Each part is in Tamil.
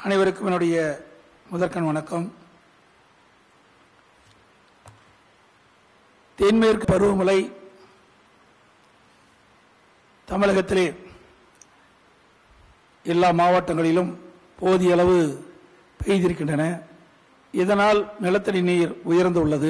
அனைவருக்கும் என்னுடைய முதற்கண் வணக்கம் தென்மேற்கு பருவமழை தமிழகத்திலே எல்லா மாவட்டங்களிலும் போதிய அளவு பெய்திருக்கின்றன இதனால் நிலத்தடி நீர் உயர்ந்துள்ளது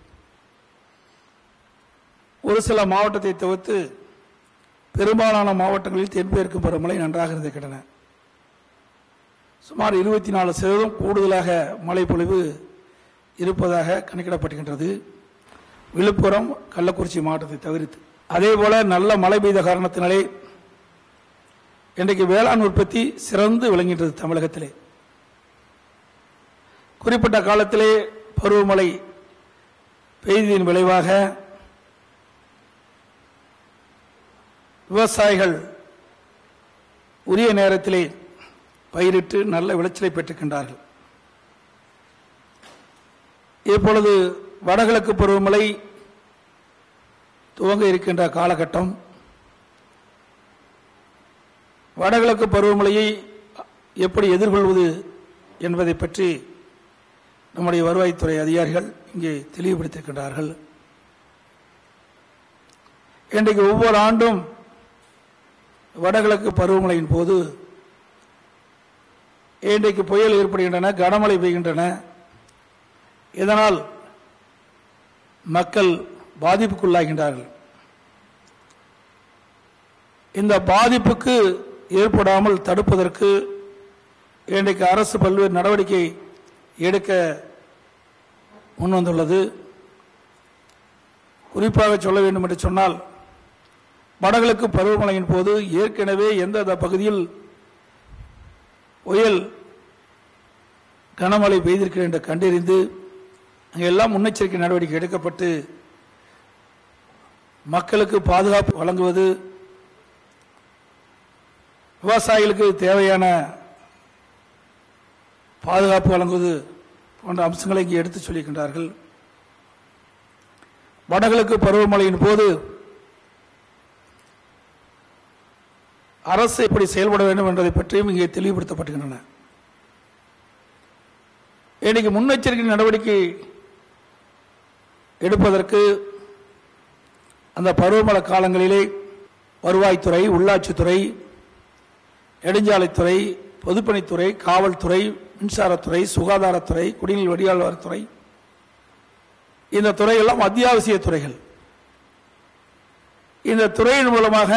ஒரு சில மாவட்டத்தை தவிர்த்து பெரும்பாலான மாவட்டங்களில் தென்மேற்கு பருவமழை நன்றாக இருந்திருக்கின்றன சுமார் இருபத்தி நாலு சதவீதம் கூடுதலாக மழை பொழிவு இருப்பதாக கணக்கிடப்படுகின்றது விழுப்புரம் கள்ளக்குறிச்சி மாவட்டத்தை தவிர்த்து அதே போல நல்ல மழை பெய்த காரணத்தினாலே இன்றைக்கு வேளாண் உற்பத்தி சிறந்து விளங்குகின்றது தமிழகத்திலே குறிப்பிட்ட காலத்திலே பருவமழை பெய்ததின் விளைவாக விவசாயிகள் உரிய நேரத்திலே பயிரிட்டு நல்ல விளைச்சலை பெற்றுக்கின்றார்கள் இப்பொழுது வடகிழக்கு பருவமழை துவங்க இருக்கின்ற காலகட்டம் வடகிழக்கு பருவமழையை எப்படி எதிர்கொள்வது என்பதை பற்றி நம்முடைய வருவாய்த்துறை அதிகாரிகள் இங்கே தெளிவுபடுத்தியிருக்கின்றார்கள் இன்றைக்கு ஒவ்வொரு ஆண்டும் வடகிழக்கு பருவமழையின் போது இன்றைக்கு புயல் ஏற்படுகின்றன கனமழை பெய்கின்றன இதனால் மக்கள் பாதிப்புக்குள்ளாகின்றார்கள் இந்த பாதிப்புக்கு ஏற்படாமல் தடுப்பதற்கு இன்றைக்கு அரசு பல்வேறு நடவடிக்கை எடுக்க முன்வந்துள்ளது குறிப்பாக சொல்ல வேண்டும் என்று சொன்னால் வடகிழக்கு பருவமழையின் போது ஏற்கனவே எந்தெந்த பகுதியில் புயல் கனமழை பெய்திருக்கிறது என்று கண்டறிந்து அங்கெல்லாம் முன்னெச்சரிக்கை நடவடிக்கை எடுக்கப்பட்டு மக்களுக்கு பாதுகாப்பு வழங்குவது விவசாயிகளுக்கு தேவையான பாதுகாப்பு வழங்குவது போன்ற அம்சங்களை இங்கே எடுத்துச் சொல்லியிருக்கின்றார்கள் வடகிழக்கு பருவமழையின் போது அரசு எப்படி செயல்பட வேண்டும் என்பதை பற்றியும் இங்கே தெளிவுபடுத்தப்பட்டுகின்றன இன்னைக்கு முன்னெச்சரிக்கை நடவடிக்கை எடுப்பதற்கு அந்த பருவமழை காலங்களிலே வருவாய்த்துறை உள்ளாட்சித்துறை நெடுஞ்சாலைத்துறை பொதுப்பணித்துறை காவல்துறை மின்சாரத்துறை சுகாதாரத்துறை குடிநீர் வடிகால்வாரத்துறை இந்த துறையெல்லாம் அத்தியாவசிய துறைகள் இந்த துறையின் மூலமாக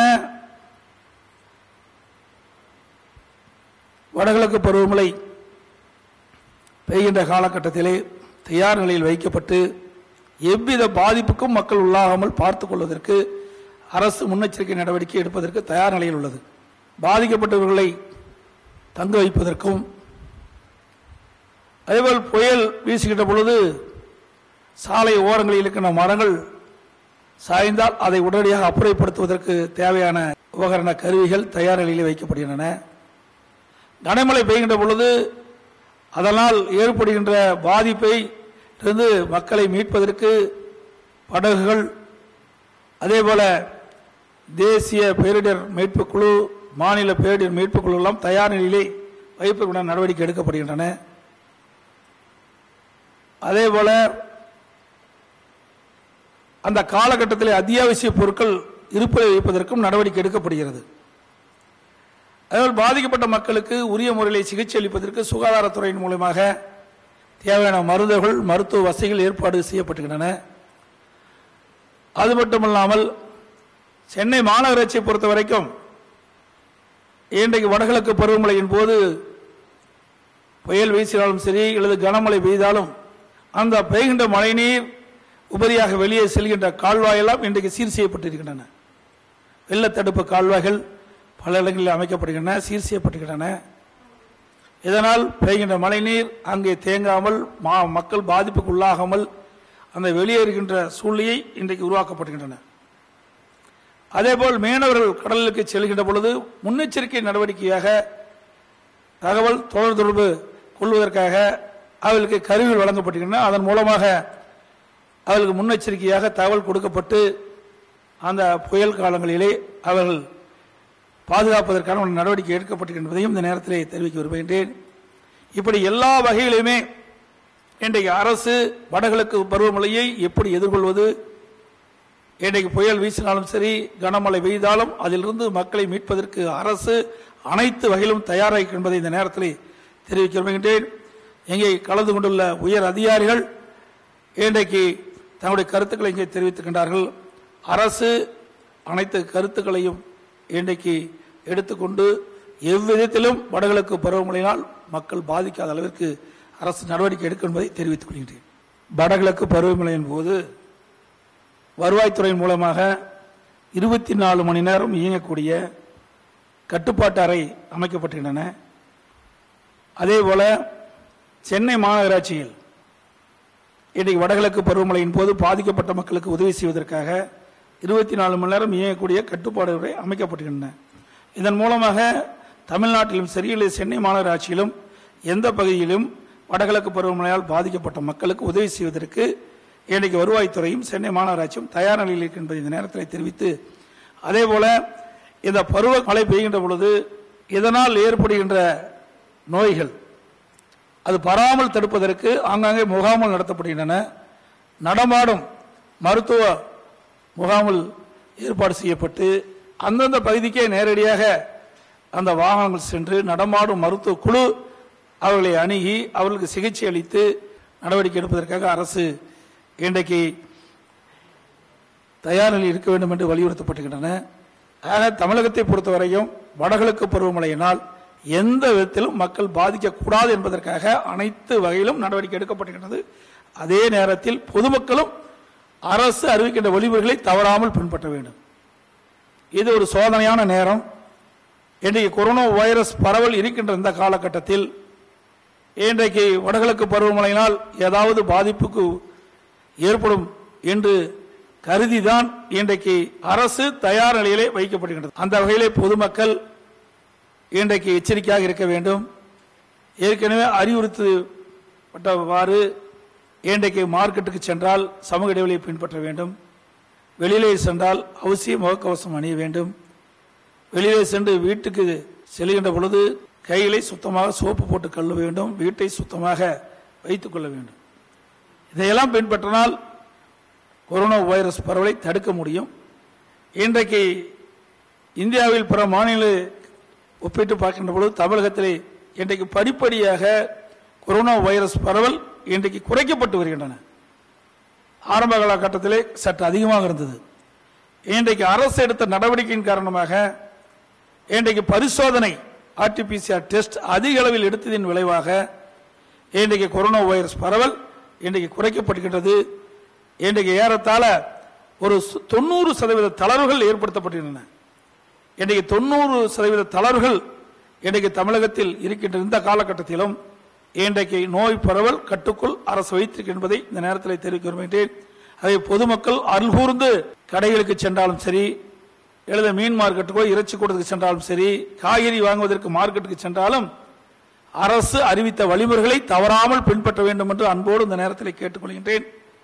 வடகிழக்கு பருவமழை பெய்கின்ற காலகட்டத்திலே தயார் நிலையில் வைக்கப்பட்டு எவ்வித பாதிப்புக்கும் மக்கள் உள்ளாகாமல் பார்த்துக் கொள்வதற்கு அரசு முன்னெச்சரிக்கை நடவடிக்கை எடுப்பதற்கு தயார் நிலையில் உள்ளது பாதிக்கப்பட்டவர்களை தங்க வைப்பதற்கும் அதேபோல் புயல் வீசுகின்ற பொழுது சாலை ஓரங்களில் இருக்கின்ற மரங்கள் சாய்ந்தால் அதை உடனடியாக அப்புறப்படுத்துவதற்கு தேவையான உபகரண கருவிகள் தயார் நிலையில் வைக்கப்படுகின்றன கனமழை பெய்கின்ற பொழுது அதனால் ஏற்படுகின்ற பாதிப்பை இருந்து மக்களை மீட்பதற்கு படகுகள் அதேபோல தேசிய பேரிடர் மீட்புக் குழு மாநில பேரிடர் மீட்புக் குழு எல்லாம் தயார் நிலையிலே வைப்பதற்கான நடவடிக்கை எடுக்கப்படுகின்றன அதேபோல அந்த காலகட்டத்தில் அத்தியாவசிய பொருட்கள் இருப்பில் வைப்பதற்கும் நடவடிக்கை எடுக்கப்படுகிறது அதனால் பாதிக்கப்பட்ட மக்களுக்கு உரிய முறையில் சிகிச்சை அளிப்பதற்கு சுகாதாரத்துறையின் மூலமாக தேவையான மருந்துகள் மருத்துவ வசதிகள் ஏற்பாடு செய்யப்பட்டுகின்றன அது மட்டுமல்லாமல் சென்னை மாநகராட்சியை பொறுத்த வரைக்கும் இன்றைக்கு வடகிழக்கு பருவமழையின் போது புயல் வீசினாலும் சரி அல்லது கனமழை பெய்தாலும் அந்த பெய்கின்ற மழைநீர் உபரியாக வெளியே செல்கின்ற கால்வாயெல்லாம் இன்றைக்கு சீர் செய்யப்பட்டிருக்கின்றன வெள்ளத்தடுப்பு கால்வாய்கள் பல இடங்களில் அமைக்கப்படுகின்றன சீர் செய்யப்படுகின்றன இதனால் பெய்கின்ற மழைநீர் அங்கே தேங்காமல் மா மக்கள் பாதிப்புக்கு உள்ளாகாமல் அந்த வெளியேறுகின்ற சூழ்நிலையை இன்றைக்கு உருவாக்கப்படுகின்றன அதேபோல் மீனவர்கள் கடலுக்கு செல்கின்ற பொழுது முன்னெச்சரிக்கை நடவடிக்கையாக தகவல் தொடர் தொடர்பு கொள்வதற்காக அவர்களுக்கு கருவிகள் வழங்கப்படுகின்றன அதன் மூலமாக அவர்களுக்கு முன்னெச்சரிக்கையாக தகவல் கொடுக்கப்பட்டு அந்த புயல் காலங்களிலே அவர்கள் பாதுகாப்பதற்கான ஒரு நடவடிக்கை எடுக்கப்பட்டிருக்கின்றதையும் இந்த நேரத்திலே தெரிவிக்க விரும்புகின்றேன் இப்படி எல்லா வகையிலுமே இன்றைக்கு அரசு வடகிழக்கு பருவமழையை எப்படி எதிர்கொள்வது இன்றைக்கு புயல் வீசினாலும் சரி கனமழை பெய்தாலும் அதிலிருந்து மக்களை மீட்பதற்கு அரசு அனைத்து வகையிலும் தயாராக என்பதை இந்த நேரத்தில் தெரிவிக்க விரும்புகின்றேன் இங்கே கலந்து கொண்டுள்ள உயர் அதிகாரிகள் இன்றைக்கு தங்களுடைய கருத்துக்களை இங்கே தெரிவித்துக்கின்றார்கள் அரசு அனைத்து கருத்துக்களையும் இன்றைக்கு எடுத்துக்கொண்டு எவ்விதத்திலும் வடகிழக்கு பருவமழையினால் மக்கள் பாதிக்காத அளவிற்கு அரசு நடவடிக்கை எடுக்கும் என்பதை தெரிவித்துக் கொள்கின்றேன் வடகிழக்கு பருவமழையின் போது வருவாய்த்துறையின் மூலமாக இருபத்தி நாலு மணி நேரம் இயங்கக்கூடிய கட்டுப்பாட்டு அறை அமைக்கப்பட்டுள்ளன அதேபோல சென்னை மாநகராட்சியில் இன்றைக்கு வடகிழக்கு பருவமழையின் போது பாதிக்கப்பட்ட மக்களுக்கு உதவி செய்வதற்காக இருபத்தி நாலு மணி நேரம் இயங்கக்கூடிய கட்டுப்பாடுகளை அமைக்கப்பட்டுள்ளன இதன் மூலமாக தமிழ்நாட்டிலும் சரி இல்லை சென்னை மாநகராட்சியிலும் எந்த பகுதியிலும் வடகிழக்கு பருவமழையால் பாதிக்கப்பட்ட மக்களுக்கு உதவி செய்வதற்கு இன்றைக்கு வருவாய்த்துறையும் சென்னை மாநகராட்சியும் தயார் நிலையில் இருக்கு என்பதை இந்த நேரத்தில் தெரிவித்து அதேபோல இந்த பருவ மழை பெய்கின்ற பொழுது இதனால் ஏற்படுகின்ற நோய்கள் அது பராமல் தடுப்பதற்கு ஆங்காங்கே முகாம்கள் நடத்தப்படுகின்றன நடமாடும் மருத்துவ முகாமில் ஏற்பாடு செய்யப்பட்டு அந்தந்த பகுதிக்கே நேரடியாக அந்த வாகனங்கள் சென்று நடமாடும் மருத்துவ குழு அவர்களை அணுகி அவர்களுக்கு சிகிச்சை அளித்து நடவடிக்கை எடுப்பதற்காக அரசு இன்றைக்கு தயார் நிலையில் இருக்க வேண்டும் என்று வலியுறுத்தப்பட்டுகின்றன ஆக தமிழகத்தை பொறுத்தவரையும் வடகிழக்கு பருவமழையினால் எந்த விதத்திலும் மக்கள் பாதிக்கக்கூடாது என்பதற்காக அனைத்து வகையிலும் நடவடிக்கை எடுக்கப்பட்டுகின்றது அதே நேரத்தில் பொதுமக்களும் அரசு அறிவிக்கின்ற வழிமுறைகளை தவறாமல் பின்பற்ற வேண்டும் இது ஒரு சோதனையான நேரம் இன்றைக்கு கொரோனா வைரஸ் பரவல் இருக்கின்ற இந்த காலகட்டத்தில் இன்றைக்கு வடகிழக்கு பருவமழையினால் ஏதாவது பாதிப்புக்கு ஏற்படும் என்று கருதிதான் இன்றைக்கு அரசு தயார் நிலையிலே வைக்கப்படுகின்றது அந்த வகையிலே பொதுமக்கள் இன்றைக்கு எச்சரிக்கையாக இருக்க வேண்டும் ஏற்கனவே அறிவுறுத்தப்பட்டவாறு இன்றைக்கு மார்க்கெட்டுக்கு சென்றால் சமூக இடைவெளியை பின்பற்ற வேண்டும் வெளியிலே சென்றால் அவசியம் முகக்கவசம் அணிய வேண்டும் வெளியிலே சென்று வீட்டுக்கு செல்கின்ற பொழுது கைகளை சுத்தமாக சோப்பு போட்டு கழுவ வேண்டும் வீட்டை சுத்தமாக வைத்துக் கொள்ள வேண்டும் இதையெல்லாம் பின்பற்றினால் கொரோனா வைரஸ் பரவலை தடுக்க முடியும் இன்றைக்கு இந்தியாவில் பிற மாநில ஒப்பிட்டு பார்க்கின்ற பொழுது தமிழகத்திலே இன்றைக்கு படிப்படியாக கொரோனா வைரஸ் பரவல் இன்றைக்கு குறைக்கப்பட்டு வருகின்றன ஆரம்ப காலகட்டத்திலே சற்று அதிகமாக இருந்தது இன்றைக்கு அரசு எடுத்த நடவடிக்கையின் காரணமாக இன்றைக்கு பரிசோதனை ஆர்டிபிசிஆர் டெஸ்ட் அதிக அளவில் எடுத்ததின் விளைவாக இன்றைக்கு கொரோனா வைரஸ் பரவல் இன்றைக்கு குறைக்கப்படுகின்றது இன்றைக்கு ஏறத்தாழ ஒரு சு- தொண்ணூறு சதவீத தளர்வுகள் ஏற்படுத்தப்பட்டிருந்தன இன்றைக்கு தொண்ணூறு சதவீத தளர்வுகள் இன்றைக்கு தமிழகத்தில் இருக்கின்ற இந்த காலகட்டத்திலும் இன்றைக்கு நோய் பரவல் கட்டுக்குள் அரசு வைத்திருக்கு என்பதை இந்த நேரத்தில் தெரிவிக்க விரும்புகின்றேன் அதை பொதுமக்கள் அருள் கூர்ந்து கடைகளுக்கு சென்றாலும் சரி எழுத மீன் மார்க்கெட்டுக்கோ இறைச்சி கூடத்துக்கு சென்றாலும் சரி காய்கறி வாங்குவதற்கு மார்க்கெட்டுக்கு சென்றாலும் அரசு அறிவித்த வழிமுறைகளை தவறாமல் பின்பற்ற வேண்டும் என்று அன்போடு இந்த நேரத்தில் கேட்டுக்கொள்கின்றேன்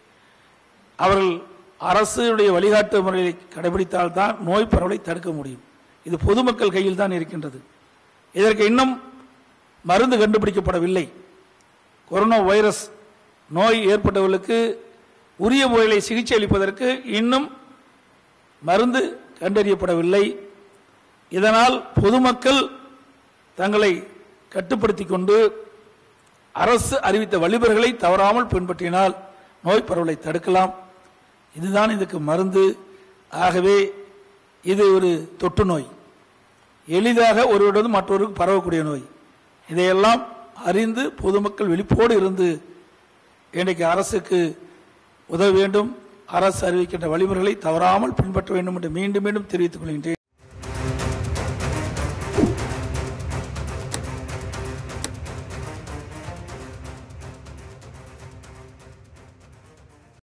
அவர்கள் அரசுடைய வழிகாட்டு முறையை கடைபிடித்தால் தான் நோய் பரவலை தடுக்க முடியும் இது பொதுமக்கள் கையில் தான் இருக்கின்றது இதற்கு இன்னும் மருந்து கண்டுபிடிக்கப்படவில்லை கொரோனா வைரஸ் நோய் ஏற்பட்டவர்களுக்கு உரிய முறையில் சிகிச்சை அளிப்பதற்கு இன்னும் மருந்து கண்டறியப்படவில்லை இதனால் பொதுமக்கள் தங்களை கட்டுப்படுத்திக் கொண்டு அரசு அறிவித்த வழிமுறைகளை தவறாமல் பின்பற்றினால் நோய் பரவலை தடுக்கலாம் இதுதான் இதுக்கு மருந்து ஆகவே இது ஒரு தொற்று நோய் எளிதாக ஒருவரிடம் மற்றொருக்கு பரவக்கூடிய நோய் இதையெல்லாம் அறிந்து பொதுமக்கள் விழிப்போடு இருந்து இன்றைக்கு அரசுக்கு உதவ வேண்டும் அரசு அறிவிக்கின்ற வழிமுறைகளை தவறாமல் பின்பற்ற வேண்டும் என்று மீண்டும் மீண்டும் தெரிவித்துக் கொள்கின்றேன்